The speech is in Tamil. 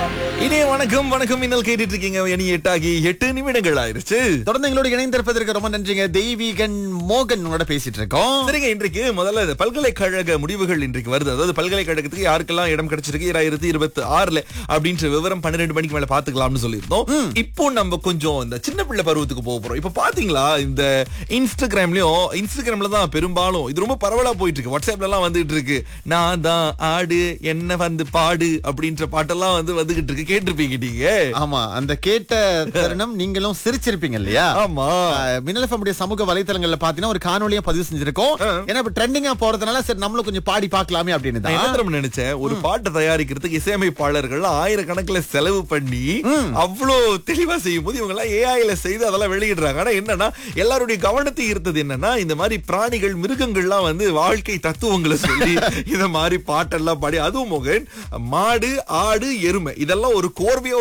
இனிய வணக்கம் வணக்கம் இன்னல் கேட்டுட்டு இருக்கீங்க இனி எட்டாகி எட்டு நிமிடங்கள் ஆயிருச்சு தொடர்ந்து எங்களோட இணைந்திருப்பதற்கு ரொம்ப நன்றிங்க தெய்வீகன் மோகன் உங்களோட பேசிட்டு இருக்கோம் சரிங்க இன்றைக்கு முதல்ல இந்த பல்கலைக்கழக முடிவுகள் இன்றைக்கு வருது அதாவது பல்கலைக்கழகத்துக்கு யாருக்கெல்லாம் இடம் கிடைச்சிருக்கு இரண்டாயிரத்தி இருபத்தி ஆறுல அப்படின்ற விவரம் பன்னிரெண்டு மணிக்கு மேல பாத்துக்கலாம்னு சொல்லியிருந்தோம் இப்போ நம்ம கொஞ்சம் இந்த சின்ன பிள்ளை பருவத்துக்கு போக போறோம் இப்போ பாத்தீங்களா இந்த இன்ஸ்டாகிராம்லயும் இன்ஸ்டாகிராம்ல தான் பெரும்பாலும் இது ரொம்ப பரவலா போயிட்டு இருக்கு வாட்ஸ்அப்ல எல்லாம் வந்துட்டு இருக்கு நான் தான் ஆடு என்ன வந்து பாடு அப்படின்ற பாட்டெல்லாம் வந்து வந்துகிட்டு இருக்கு கேட்டிருப்பீங்க நீங்க ஆமா அந்த கேட்ட தருணம் நீங்களும் சிரிச்சிருப்பீங்க இல்லையா ஆமா ஆஹ், மின்னல் FM உடைய சமூக வலைத்தளங்கள்ல பாத்தீங்கன்னா ஒரு காணொலியா பதிவு செஞ்சிருக்கோம் ஏன்னா இப்ப ட்ரெண்டிங்கா போறதுனால சரி நம்மளும் கொஞ்சம் பாடி பார்க்கலாமே அப்படின்னு நான் என்ன தான் தெரியுமா நினைச்சேன் ஒரு பாட்டை தயாரிக்கிறதுக்கு இசையமைப்பாளர்கள் ஆயிரக்கணக்கில் செலவு பண்ணி அவ்வளோ தெளிவா செய்யும் போது இவங்க எல்லாம் ஏஐல செய்து அதெல்லாம் வெளியிடுறாங்க ஆனா என்னன்னா எல்லாருடைய கவனத்தை ஈர்த்தது என்னன்னா இந்த மாதிரி பிராணிகள் மிருகங்கள்லாம் வந்து வாழ்க்கை தத்துவங்களை சொல்லி இந்த மாதிரி பாட்டெல்லாம் பாடி அதுவும் மோகன் மாடு ஆடு எருமை இதெல்லாம் ஒரு கோர்வையா